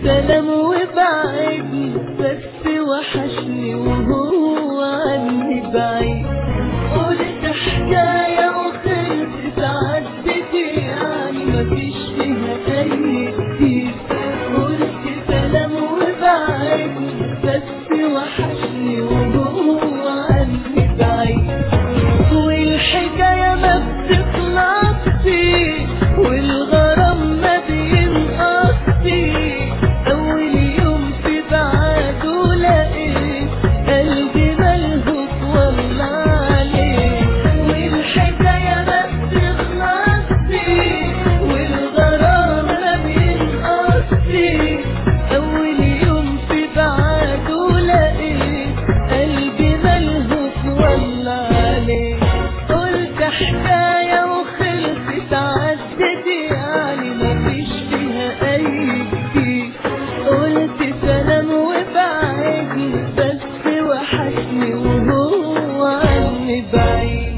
سلام وبعدني بس وحشني وهو عني بعيد قلت حكاية وخلصت عدت يعني مفيش فيها أي جديد قلت سلام وبعدني بس وحشني وهو عني بعيد والحكاية ما بتخلصش والغرام ما بينقصش أول يوم في بعده لقيت قلبي ملهوف والله عليه والحكاية ما بتخلصش والغرام ما بينقصش أول يوم في بعده لقيت قلبي ملهوف والله عليه قلت حكاية وخلصت عدت يعني مفيش فيها أي جديد قلت سلام وبعدني بس وحشني وهو عني بعيد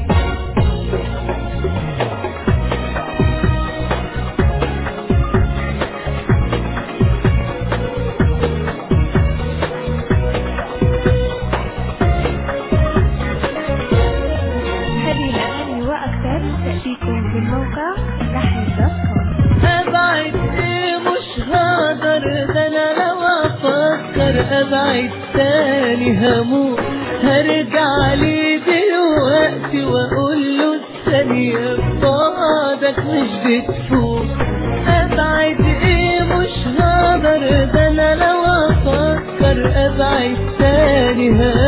هذه الأغاني وأكثر تأتيكم من موقع لحن دوت كوم ابعد ايه مش هقدر ده انا لو افكر ابعد تاني هموت هرجع لي دلوقتي واقول له الثانية بعدك مش بتفوت ابعد ايه مش هقدر ده انا لو افكر ابعد تاني هموت